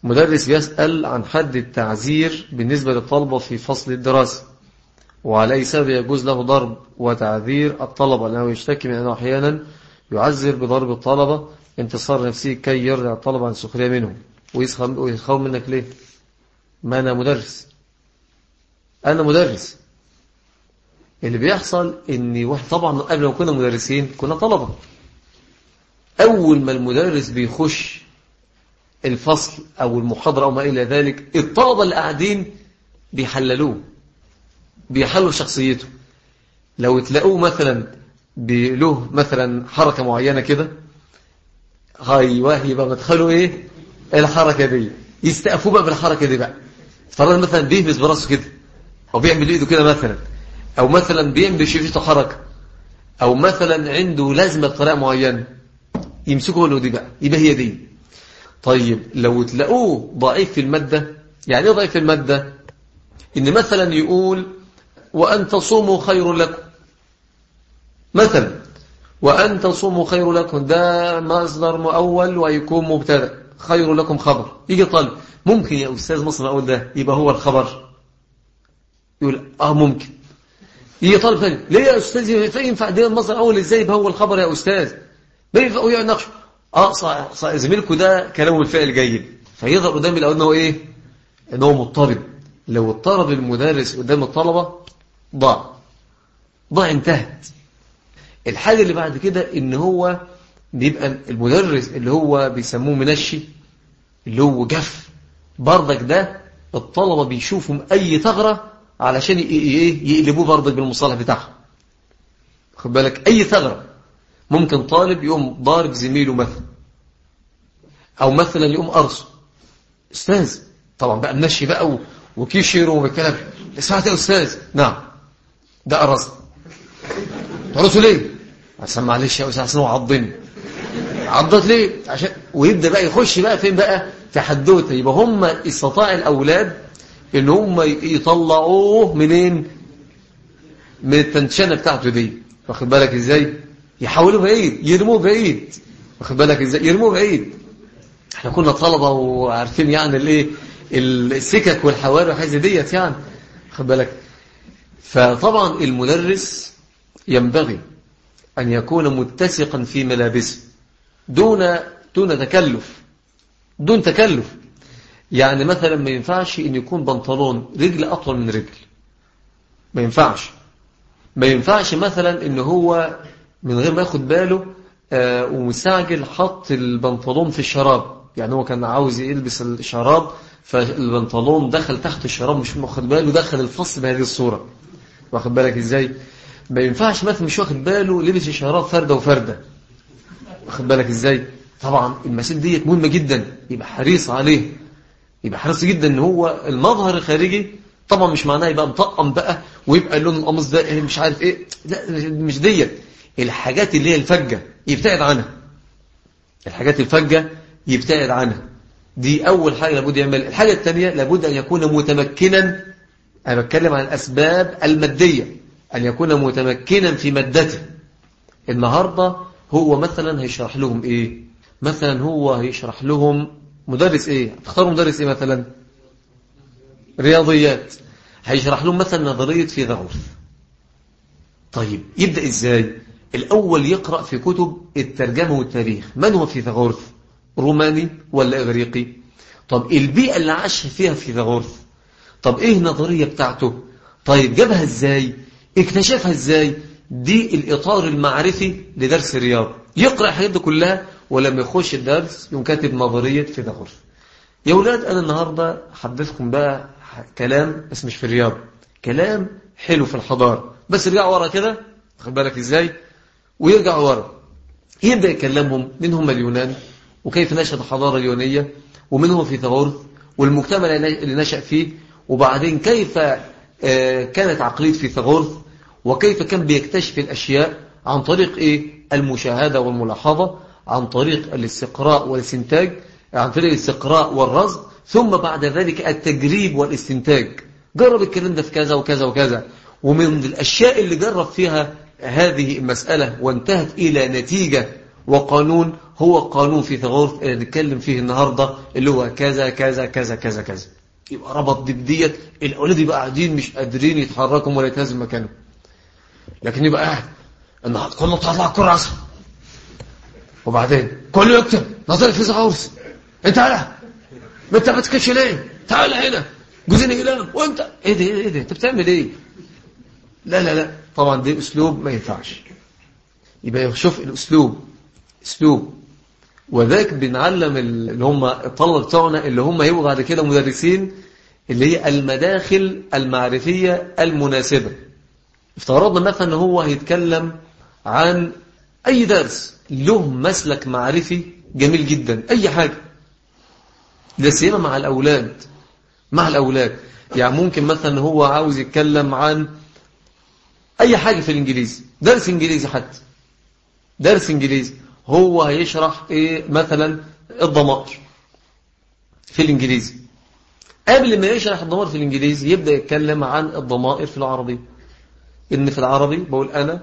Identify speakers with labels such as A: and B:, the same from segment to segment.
A: مدرس بيسأل عن حد التعزير بالنسبة للطلبة في فصل الدراسة وعلى سبب يجوز له ضرب وتعذير الطلبة لأنه يشتكي من أنه أحيانا يعذر بضرب الطلبة انتصار نفسه كي يرجع الطلبة عن السخرية منهم ويسخون منك ليه ما أنا مدرس أنا مدرس اللي بيحصل ان طبعا قبل ما كنا مدرسين كنا طلبة أول ما المدرس بيخش الفصل أو المحاضرة أو ما إلى ذلك الطلبة اللي قاعدين بيحللوه بيحلوا شخصيته لو تلاقوه مثلا له مثلا حركة معينة كده ايوه يبقى مدخله ايه الحركة دي يستقفوه بقى بالحركة دي بقى فرضا مثلا بيهبس براسه كده او بيعمل ايده كده مثلا او مثلا بيعمل شفته حركة او مثلا عنده لازمة بطريقة معينة يمسكوا له دي بقى يبقى هي دي طيب لو تلاقوه ضعيف في المادة يعني ايه ضعيف في المادة ان مثلا يقول وأن تصوموا خير لكم مثلا وأن تصوموا خير لكم ده مصدر مؤول ويكون مبتدا خير لكم خبر يجي طالب ممكن يا أستاذ مصدر مؤول ده يبقى هو الخبر يقول آه ممكن يجي طالب ثاني ليه يا أستاذ ينفع ده المصدر أول إزاي يبقى هو الخبر يا أستاذ ما ينفع يناقشه اه صح صح زميلكم ده كلامه بالفعل جيد فيظهر قدام الأول انه ايه انه مضطرب لو اضطرب المدرس قدام الطلبة ضاع ضاع انتهت الحاجة اللي بعد كده ان هو بيبقى المدرس اللي هو بيسموه منشي اللي هو جف بردك ده الطلبة بيشوفهم اي ثغرة علشان يقلبوه بردك بالمصالح بتاعهم خد بالك اي ثغرة ممكن طالب يقوم ضارب زميله مثلا او مثلا يقوم ارسه استاذ طبعا بقى منشي بقى وكيشير وبكلام سمعت يا استاذ نعم ده قرص تقرصوا ليه عشان معلش يا استاذ عشان هو عضني عضت ليه عشان ويبدا بقى يخش بقى فين بقى في حدوته يبقى هم استطاع الاولاد ان هم يطلعوه منين من التنشنه بتاعته دي واخد بالك ازاي يحولوه بعيد يرموه بعيد واخد بالك ازاي يرموه بعيد احنا كنا طلبه وعارفين يعني الايه السكك والحواري وحاجه ديت يعني واخد بالك فطبعا المدرس ينبغي أن يكون متسقا في ملابسه دون دون تكلف دون تكلف يعني مثلا ما ينفعش ان يكون بنطلون رجل اطول من رجل ما ينفعش ما ينفعش مثلا ان هو من غير ما ياخد باله آه ومستعجل حط البنطلون في الشراب يعني هو كان عاوز يلبس الشراب فالبنطلون دخل تحت الشراب مش واخد باله دخل الفص بهذه الصورة واخد بالك ازاي ما ينفعش مثلا مش واخد باله لبس الشراب فردة وفردة واخد بالك ازاي طبعا المسائل ديت مهمة جدا يبقى حريص عليه يبقى حريص جدا ان هو المظهر الخارجي طبعا مش معناه يبقى مطقم بقى ويبقى اللون القميص ده مش عارف ايه لا مش ديت الحاجات اللي هي الفجة يبتعد عنها الحاجات الفجة يبتعد عنها دي أول حاجة لابد يعمل الحاجة الثانية لابد أن يكون متمكنا أنا بتكلم عن الأسباب المادية أن يكون متمكنا في مادته النهاردة هو مثلا هيشرح لهم إيه مثلا هو هيشرح لهم مدرس إيه تختاروا مدرس إيه مثلا رياضيات هيشرح لهم مثلا نظرية فيثاغورس طيب يبدأ إزاي الأول يقرأ في كتب الترجمة والتاريخ من هو فيثاغورس روماني ولا إغريقي طب البيئة اللي عاش فيها فيثاغورس طب إيه النظرية بتاعته طيب جابها إزاي اكتشفها إزاي دي الإطار المعرفي لدرس الرياض يقرأ الحاجات دي كلها ولما يخش الدرس يقوم كاتب نظرية فيثاغورس يا ولاد أنا النهاردة حدثكم بقى كلام بس مش في الرياض كلام حلو في الحضارة بس ارجعوا ورا كده خد بالك إزاي ويرجعوا ورا يبدأ يكلمهم من هم اليونان وكيف نشأت الحضارة اليونانية ومن هو فيثاغورس والمجتمع اللي نشأ فيه وبعدين كيف كانت عقلية فيثاغورس وكيف كان بيكتشف الأشياء عن طريق إيه المشاهدة والملاحظة عن طريق الاستقراء والاستنتاج عن طريق الاستقراء والرصد ثم بعد ذلك التجريب والاستنتاج جرب الكلام ده في كذا وكذا وكذا ومن الأشياء اللي جرب فيها هذه المسألة وانتهت إلى نتيجة وقانون هو قانون في ثغور نتكلم فيه النهاردة اللي هو كذا كذا كذا كذا كذا يبقى ربط دي الأولاد يبقى قاعدين مش قادرين يتحركوا ولا يتهزم مكانهم لكن يبقى قاعد النهارده كله طلع كراسة وبعدين كله يكتب نظري في زعورس انت هلا ما انت ما تكتش ليه تعال هنا جوزين إقلام وانت ايه ده ايه ده انت بتعمل ايه لا لا لا طبعا ده اسلوب ما ينفعش يبقى شوف الاسلوب اسلوب وذاك بنعلم اللي هم الطلبه بتوعنا اللي هم هيبقوا بعد كده مدرسين اللي هي المداخل المعرفيه المناسبه افترضنا مثلا ان هو هيتكلم عن اي درس له مسلك معرفي جميل جدا اي حاجه ده سيما مع الاولاد مع الاولاد يعني ممكن مثلا هو عاوز يتكلم عن اي حاجه في الانجليزي درس انجليزي حتى درس انجليزي هو هيشرح ايه مثلا الضمائر في الانجليزي قبل ما يشرح الضمائر في الانجليزي يبدأ يتكلم عن الضمائر في العربي ان في العربي بقول انا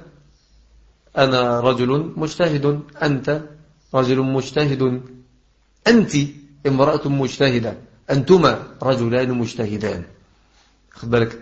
A: انا رجل مجتهد انت رجل مجتهد انت امرأة مجتهدة انتما رجلان مجتهدان خد بالك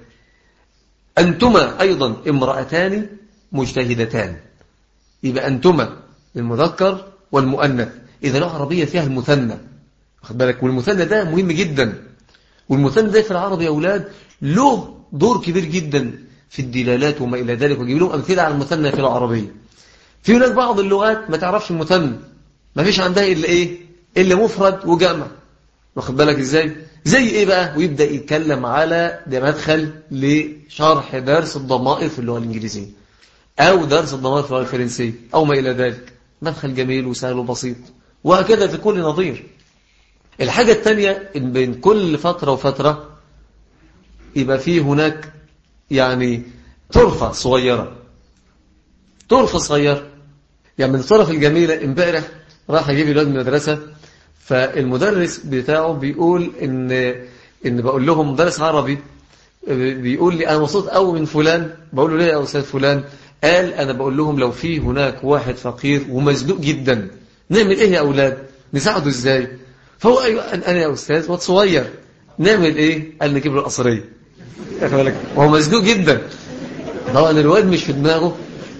A: انتما ايضا امرأتان مجتهدتان يبقى انتما المذكر والمؤنث إذا له عربية فيها المثنى واخد بالك والمثنى ده مهم جدا والمثنى ده في العربي يا أولاد له دور كبير جدا في الدلالات وما إلى ذلك وجيب لهم أمثلة على المثنى في العربية في هناك بعض اللغات ما تعرفش المثنى ما فيش عندها إلا إيه إلا مفرد وجمع واخد بالك إزاي زي إيه بقى ويبدأ يتكلم على ده مدخل لشرح درس الضمائر في اللغة الإنجليزية أو درس الضمائر في اللغة الفرنسية أو ما إلى ذلك مدخل جميل وسهل وبسيط وهكذا في كل نظير الحاجة الثانية إن بين كل فترة وفترة يبقى فيه هناك يعني طرفة صغيرة طرفة صغيرة يعني من الطرف الجميلة امبارح راح يجيب الواد من المدرسة فالمدرس بتاعه بيقول إن إن بقول لهم مدرس عربي بيقول لي أنا مبسوط قوي من فلان بقول له ليه يا أستاذ فلان قال أنا بقول لهم لو في هناك واحد فقير ومزنوق جدا نعمل إيه يا أولاد نساعده إزاي فهو أيوة أنا يا أستاذ واد صغير نعمل إيه قال نجيب له القصرية وهو مزنوق جدا طبعا الواد مش في دماغه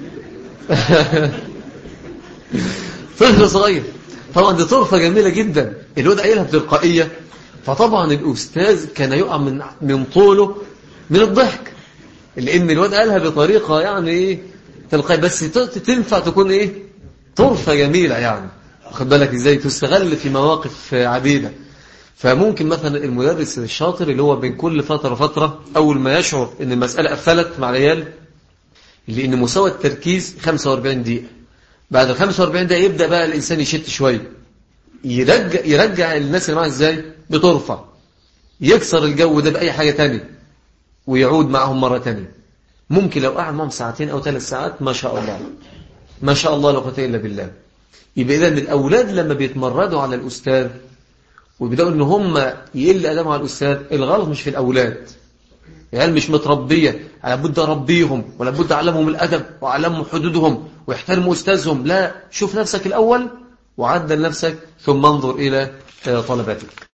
A: طفل صغير طبعا دي طرفة جميلة جدا الواد قايلها بتلقائية فطبعا الأستاذ كان يقع من من طوله من الضحك لأن الواد قالها بطريقة يعني إيه تلقائية بس تنفع تكون إيه طرفة جميلة يعني واخد بالك إزاي تستغل في مواقف عديدة فممكن مثلا المدرس الشاطر اللي هو بين كل فترة فترة أول ما يشعر إن المسألة قفلت مع العيال لأن مستوى التركيز 45 دقيقة بعد ال 45 دقيقة يبدأ بقى الإنسان يشت شوية يرجع, يرجع الناس اللي معاه إزاي بطرفة يكسر الجو ده بأي حاجة تانية ويعود معهم مرة تانية ممكن لو قعد معهم ساعتين أو ثلاث ساعات ما شاء الله ما شاء الله لا قوه إلا بالله يبقى إذا الأولاد لما بيتمردوا على الأستاذ وبيبدأوا إن هم يقل أدامهم على الأستاذ الغلط مش في الأولاد يعني مش متربية لابد أربيهم ولابد أعلمهم الأدب وأعلمهم حدودهم ويحترموا أستاذهم لا شوف نفسك الأول وعدل نفسك ثم انظر إلى طلباتك